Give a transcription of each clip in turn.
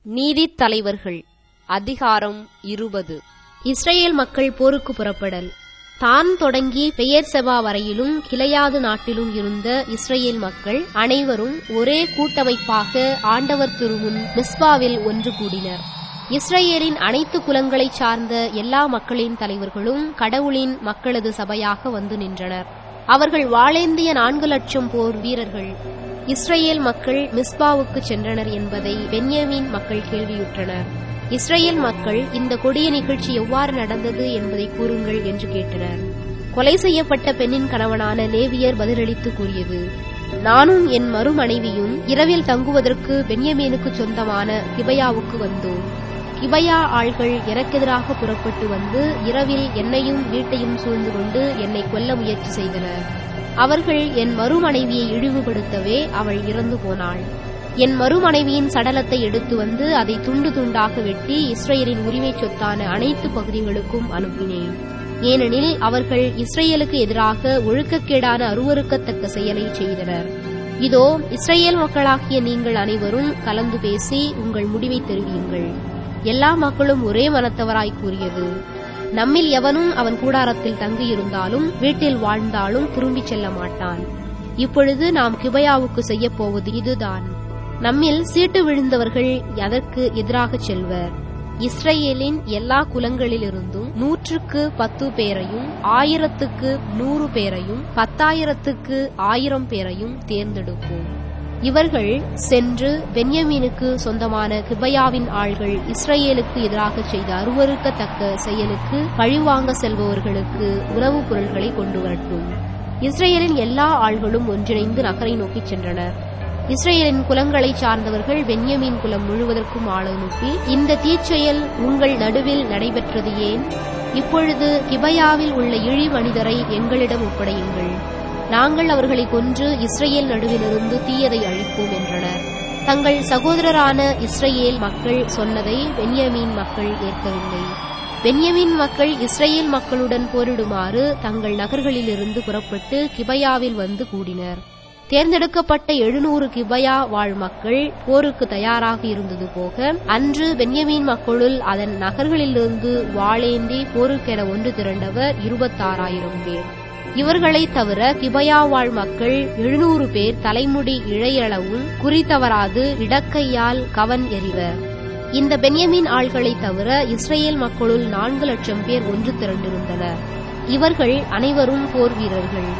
நீதித் தலைவர்கள் அதிகாரம் இருபது இஸ்ரேல் மக்கள் போருக்கு புறப்படல் தான் தொடங்கி பெயர் செபா வரையிலும் கிளையாது நாட்டிலும் இருந்த இஸ்ரேல் மக்கள் அனைவரும் ஒரே கூட்டமைப்பாக ஆண்டவர் திருமுன் மிஸ்பாவில் ஒன்று கூடினர் இஸ்ரேலின் அனைத்து குலங்களைச் சார்ந்த எல்லா மக்களின் தலைவர்களும் கடவுளின் மக்களது சபையாக வந்து நின்றனர் அவர்கள் வாளேந்திய நான்கு லட்சம் போர் வீரர்கள் இஸ்ரேல் மக்கள் மிஸ்பாவுக்கு சென்றனர் என்பதை பென்யமீன் மக்கள் கேள்வியுற்றனர் இஸ்ரேல் மக்கள் இந்த கொடிய நிகழ்ச்சி எவ்வாறு நடந்தது என்பதை கூறுங்கள் என்று கேட்டனர் கொலை செய்யப்பட்ட பெண்ணின் கணவனான லேவியர் பதிலளித்து கூறியது நானும் என் மறுமனைவியும் இரவில் தங்குவதற்கு பென்யமீனுக்கு சொந்தமான கிபயாவுக்கு வந்தோம் கிபயா ஆள்கள் எனக்கெதிராக புறப்பட்டு வந்து இரவில் என்னையும் வீட்டையும் சூழ்ந்து கொண்டு என்னை கொல்ல முயற்சி செய்தனர் அவர்கள் என் மறுமனைவியை இழிவுபடுத்தவே அவள் இறந்து போனாள் என் மறுமனைவியின் சடலத்தை எடுத்து வந்து அதை துண்டு துண்டாக வெட்டி இஸ்ரேலின் உரிமை சொத்தான அனைத்து பகுதிகளுக்கும் அனுப்பினேன் ஏனெனில் அவர்கள் இஸ்ரேலுக்கு எதிராக ஒழுக்கக்கேடான அருவறுக்கத்தக்க செயலை செய்தனர் இதோ இஸ்ரேல் மக்களாகிய நீங்கள் அனைவரும் கலந்து பேசி உங்கள் முடிவை தெரிவியுங்கள் எல்லா மக்களும் ஒரே மனத்தவராய் கூறியது நம்மில் எவனும் அவன் கூடாரத்தில் தங்கியிருந்தாலும் வீட்டில் வாழ்ந்தாலும் திரும்பிச் செல்ல மாட்டான் இப்பொழுது நாம் கிபயாவுக்கு செய்யப் போவது இதுதான் நம்மில் சீட்டு விழுந்தவர்கள் அதற்கு எதிராக செல்வர் இஸ்ரேலின் எல்லா குலங்களிலிருந்தும் நூற்றுக்கு பத்து பேரையும் ஆயிரத்துக்கு நூறு பேரையும் பத்தாயிரத்துக்கு ஆயிரம் பேரையும் தேர்ந்தெடுப்போம் இவர்கள் சென்று பென்யமீனுக்கு சொந்தமான கிபயாவின் ஆள்கள் இஸ்ரேலுக்கு எதிராக செய்த அருவறுக்கத்தக்க செயலுக்கு பழிவாங்க செல்பவர்களுக்கு உணவுப் பொருட்களை கொண்டு வரட்டும் இஸ்ரேலின் எல்லா ஆள்களும் ஒன்றிணைந்து நகரை நோக்கிச் சென்றனர் இஸ்ரேலின் குலங்களைச் சார்ந்தவர்கள் பென்யமீன் குலம் முழுவதற்கும் ஆள் அனுப்பி இந்த தீச்செயல் உங்கள் நடுவில் நடைபெற்றது ஏன் இப்பொழுது கிபயாவில் உள்ள இழி மனிதரை எங்களிடம் ஒப்படையுங்கள் நாங்கள் அவர்களை கொன்று இஸ்ரேல் நடுவிலிருந்து தீயதை அழிப்போம் என்றனர் தங்கள் சகோதரரான இஸ்ரேல் மக்கள் சொன்னதை பென்யமீன் மக்கள் ஏற்கவில்லை பென்யமின் மக்கள் இஸ்ரேல் மக்களுடன் போரிடுமாறு தங்கள் நகர்களிலிருந்து புறப்பட்டு கிபயாவில் வந்து கூடினர் தேர்ந்தெடுக்கப்பட்ட எழுநூறு கிபயா வாழ் மக்கள் போருக்கு தயாராக இருந்தது போக அன்று பென்யமீன் மக்களுள் அதன் நகர்களிலிருந்து வாளேந்தி போருக்கென ஒன்று திரண்டவர் இருபத்தாறாயிரம் பேர் இவர்களை தவிர கிபயா வாழ் மக்கள் எழுநூறு பேர் தலைமுடி இழையளவும் குறித்தவராது இடக்கையால் கவன் எறிவர் இந்த பென்யமின் ஆள்களை தவிர இஸ்ரேல் மக்களுள் நான்கு லட்சம் பேர் ஒன்று திரண்டிருந்தனர் இவர்கள் அனைவரும் போர் வீரர்கள்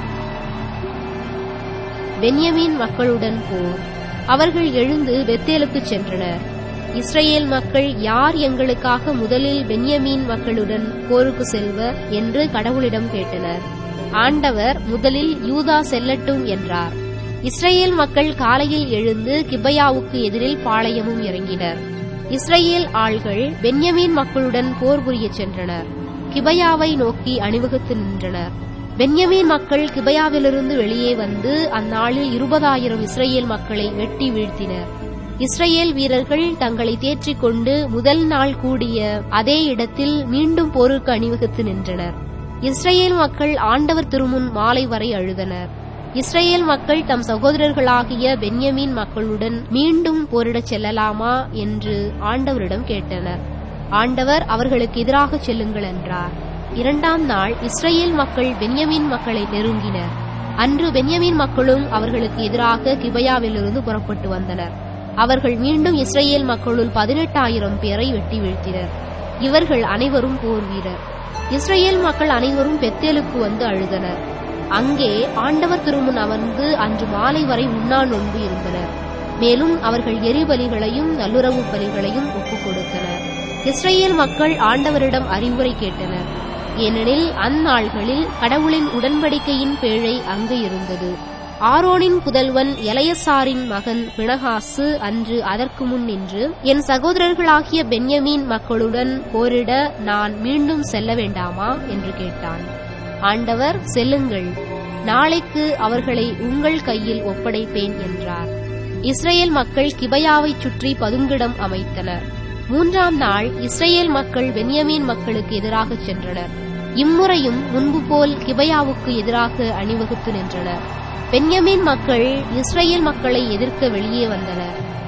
பென்யமீன் மக்களுடன் போர் அவர்கள் எழுந்து பெத்தேலுக்கு சென்றனர் இஸ்ரேல் மக்கள் யார் எங்களுக்காக முதலில் பென்யமீன் மக்களுடன் போருக்கு செல்வர் என்று கடவுளிடம் கேட்டனர் ஆண்டவர் முதலில் யூதா செல்லட்டும் என்றார் இஸ்ரேல் மக்கள் காலையில் எழுந்து கிபயாவுக்கு எதிரில் பாளையமும் இறங்கினர் இஸ்ரேல் ஆள்கள் பென்யமீன் மக்களுடன் போர் புரியச் சென்றனர் கிபயாவை நோக்கி அணிவகுத்து நின்றனர் பென்யமீன் மக்கள் கிபயாவிலிருந்து வெளியே வந்து அந்நாளில் இருபதாயிரம் இஸ்ரேல் மக்களை வெட்டி வீழ்த்தினர் இஸ்ரேல் வீரர்கள் தங்களை தேற்றிக் கொண்டு முதல் நாள் கூடிய அதே இடத்தில் மீண்டும் போருக்கு அணிவகுத்து நின்றனர் இஸ்ரேல் மக்கள் ஆண்டவர் திருமுன் மாலை வரை அழுதனர் இஸ்ரேல் மக்கள் தம் சகோதரர்களாகிய பென்யமீன் மக்களுடன் மீண்டும் போரிடச் செல்லலாமா என்று ஆண்டவரிடம் கேட்டனர் ஆண்டவர் அவர்களுக்கு எதிராக செல்லுங்கள் என்றார் இரண்டாம் நாள் இஸ்ரேல் மக்கள் பென்யமீன் மக்களை நெருங்கினர் அன்று பென்யமீன் மக்களும் அவர்களுக்கு எதிராக கிபயாவிலிருந்து புறப்பட்டு வந்தனர் அவர்கள் மீண்டும் இஸ்ரேல் மக்களுள் பதினெட்டாயிரம் பேரை வெட்டி வீழ்த்தினர் இவர்கள் அனைவரும் போர் வீரர் இஸ்ரேல் மக்கள் அனைவரும் பெத்தேலுக்கு வந்து அழுதனர் அங்கே ஆண்டவர் திருமுன் அமர்ந்து அன்று மாலை வரை உண்ணா நோன்பு இருந்தனர் மேலும் அவர்கள் எரிபலிகளையும் நல்லுறவு பலிகளையும் ஒப்புக் கொடுத்தனர் இஸ்ரேல் மக்கள் ஆண்டவரிடம் அறிவுரை கேட்டனர் ஏனெனில் அந்நாள்களில் கடவுளின் உடன்படிக்கையின் பேழை அங்கு இருந்தது ஆரோனின் புதல்வன் எலையசாரின் மகன் பிணகாசு அன்று அதற்கு முன் நின்று என் சகோதரர்களாகிய பென்யமீன் மக்களுடன் போரிட நான் மீண்டும் செல்ல வேண்டாமா என்று கேட்டான் ஆண்டவர் செல்லுங்கள் நாளைக்கு அவர்களை உங்கள் கையில் ஒப்படைப்பேன் என்றார் இஸ்ரேல் மக்கள் கிபயாவைச் சுற்றி பதுங்கிடம் அமைத்தனர் மூன்றாம் நாள் இஸ்ரேல் மக்கள் பென்யமீன் மக்களுக்கு எதிராக சென்றனர் இம்முறையும் முன்பு போல் கிபயாவுக்கு எதிராக அணிவகுத்து நின்றனர் பென்யமீன் மக்கள் இஸ்ரேல் மக்களை எதிர்க்க வெளியே வந்தனர்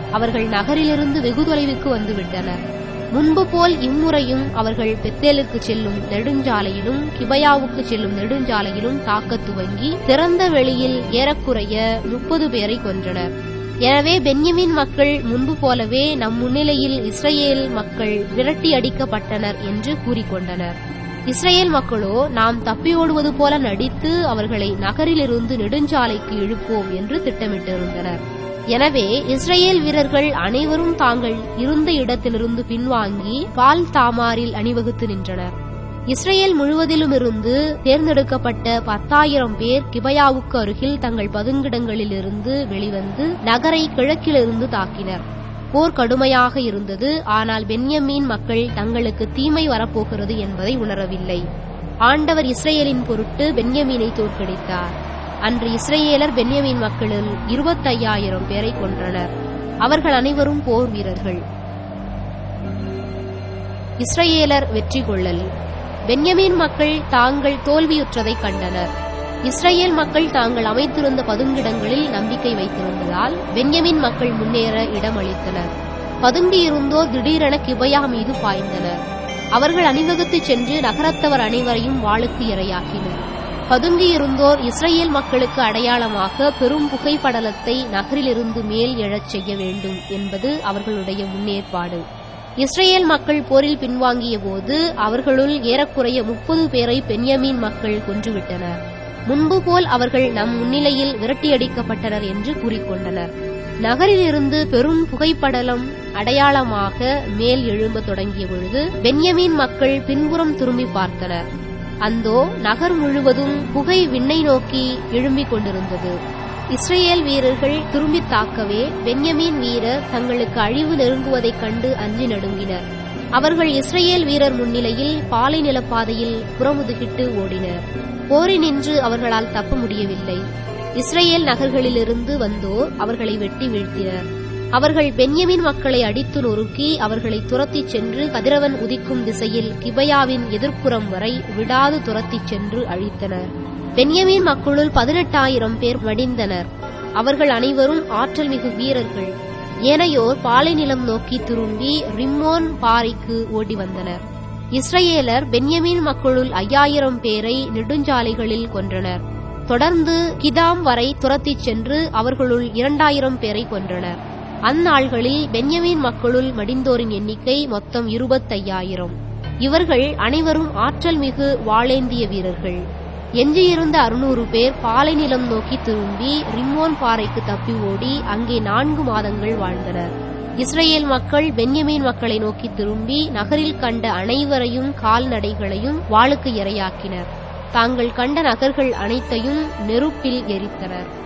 அவர்கள் நகரிலிருந்து வெகு தொலைவுக்கு வந்துவிட்டனர் முன்பு போல் இம்முறையும் அவர்கள் பெத்தேலுக்கு செல்லும் நெடுஞ்சாலையிலும் கிபயாவுக்கு செல்லும் நெடுஞ்சாலையிலும் தாக்கத் துவங்கி திறந்த வெளியில் ஏறக்குறைய முப்பது பேரை கொன்றனர் எனவே பென்யமின் மக்கள் முன்பு போலவே நம் முன்னிலையில் இஸ்ரேல் மக்கள் விரட்டி அடிக்கப்பட்டனர் என்று கூறிக்கொண்டனர் இஸ்ரேல் மக்களோ நாம் தப்பியோடுவது போல நடித்து அவர்களை நகரிலிருந்து நெடுஞ்சாலைக்கு இழுப்போம் என்று திட்டமிட்டிருந்தனர் எனவே இஸ்ரேல் வீரர்கள் அனைவரும் தாங்கள் இருந்த இடத்திலிருந்து பின்வாங்கி பால் தாமாரில் அணிவகுத்து நின்றனர் இஸ்ரேல் முழுவதிலுமிருந்து தேர்ந்தெடுக்கப்பட்ட பத்தாயிரம் பேர் கிபயாவுக்கு அருகில் தங்கள் பதுங்கிடங்களிலிருந்து வெளிவந்து நகரை கிழக்கிலிருந்து தாக்கினர் போர் கடுமையாக இருந்தது ஆனால் பென்யமீன் மக்கள் தங்களுக்கு தீமை வரப்போகிறது என்பதை உணரவில்லை ஆண்டவர் இஸ்ரேலின் பொருட்டு பென்யமீனை தோற்கடித்தார் அன்று இஸ்ரேலர் பென்யமீன் மக்களில் இருபத்தையாயிரம் பேரை கொன்றனர் அவர்கள் அனைவரும் போர் வீரர்கள் இஸ்ரேலர் வெற்றி கொள்ளல் பென்யமீன் மக்கள் தாங்கள் தோல்வியுற்றதை கண்டனர் இஸ்ரேல் மக்கள் தாங்கள் அமைத்திருந்த பதுங்கிடங்களில் நம்பிக்கை வைத்திருந்ததால் பென்யமின் மக்கள் முன்னேற இடமளித்தனர் பதுங்கியிருந்தோர் திடீரென கிபயா மீது பாய்ந்தனர் அவர்கள் அணிவகுத்துச் சென்று நகரத்தவர் அனைவரையும் வாளுக்கு இரையாக்கினர் பதுங்கியிருந்தோர் இஸ்ரேல் மக்களுக்கு அடையாளமாக பெரும் புகைப்படலத்தை நகரிலிருந்து மேல் எழச் செய்ய வேண்டும் என்பது அவர்களுடைய முன்னேற்பாடு இஸ்ரேல் மக்கள் போரில் பின்வாங்கிய போது அவர்களுள் ஏறக்குறைய முப்பது பேரை பென்யமீன் மக்கள் கொன்றுவிட்டனர் முன்பு போல் அவர்கள் நம் முன்னிலையில் விரட்டியடிக்கப்பட்டனர் என்று கூறிக்கொண்டனர் நகரிலிருந்து பெரும் புகைப்படலம் அடையாளமாக மேல் எழும்ப தொடங்கிய பொழுது பென்யமீன் மக்கள் பின்புறம் திரும்பி பார்த்தனர் அந்தோ நகர் முழுவதும் புகை விண்ணை நோக்கி எழும்பிக் கொண்டிருந்தது இஸ்ரேல் வீரர்கள் திரும்பி தாக்கவே பென்யமீன் வீரர் தங்களுக்கு அழிவு நெருங்குவதைக் கண்டு அஞ்சி நடுங்கினர் அவர்கள் இஸ்ரேல் வீரர் முன்னிலையில் பாலை நிலப்பாதையில் புறமுதுகிட்டு ஓடினர் போரினின்று அவர்களால் தப்ப முடியவில்லை இஸ்ரேல் நகர்களிலிருந்து வந்தோர் அவர்களை வெட்டி வீழ்த்தினர் அவர்கள் பென்யமின் மக்களை அடித்து நொறுக்கி அவர்களை துரத்திச் சென்று கதிரவன் உதிக்கும் திசையில் கிபயாவின் எதிர்ப்புறம் வரை விடாது துரத்திச் சென்று அழித்தனர் பென்யமின் மக்களுள் பதினெட்டாயிரம் பேர் மடிந்தனர் அவர்கள் அனைவரும் ஆற்றல் மிகு வீரர்கள் ஏனையோர் பாலை நிலம் நோக்கி திரும்பி ரிம்மோன் பாறைக்கு ஓடி வந்தனர் இஸ்ரேலர் பென்யமின் மக்களுள் ஐயாயிரம் பேரை நெடுஞ்சாலைகளில் கொன்றனர் தொடர்ந்து கிதாம் வரை துரத்திச் சென்று அவர்களுள் இரண்டாயிரம் பேரை கொன்றனர் அந்நாள்களில் பென்யமின் மக்களுள் மடிந்தோரின் எண்ணிக்கை மொத்தம் இருபத்தையாயிரம் இவர்கள் அனைவரும் ஆற்றல் மிகு வாளேந்திய வீரர்கள் எஞ்சியிருந்த அறுநூறு பேர் பாலை நிலம் நோக்கி திரும்பி ரிம்மோன் பாறைக்கு தப்பி ஓடி அங்கே நான்கு மாதங்கள் வாழ்ந்தனர் இஸ்ரேல் மக்கள் பென்யமீன் மக்களை நோக்கி திரும்பி நகரில் கண்ட அனைவரையும் கால்நடைகளையும் வாளுக்கு இரையாக்கினர் தாங்கள் கண்ட நகர்கள் அனைத்தையும் நெருப்பில் எரித்தனர்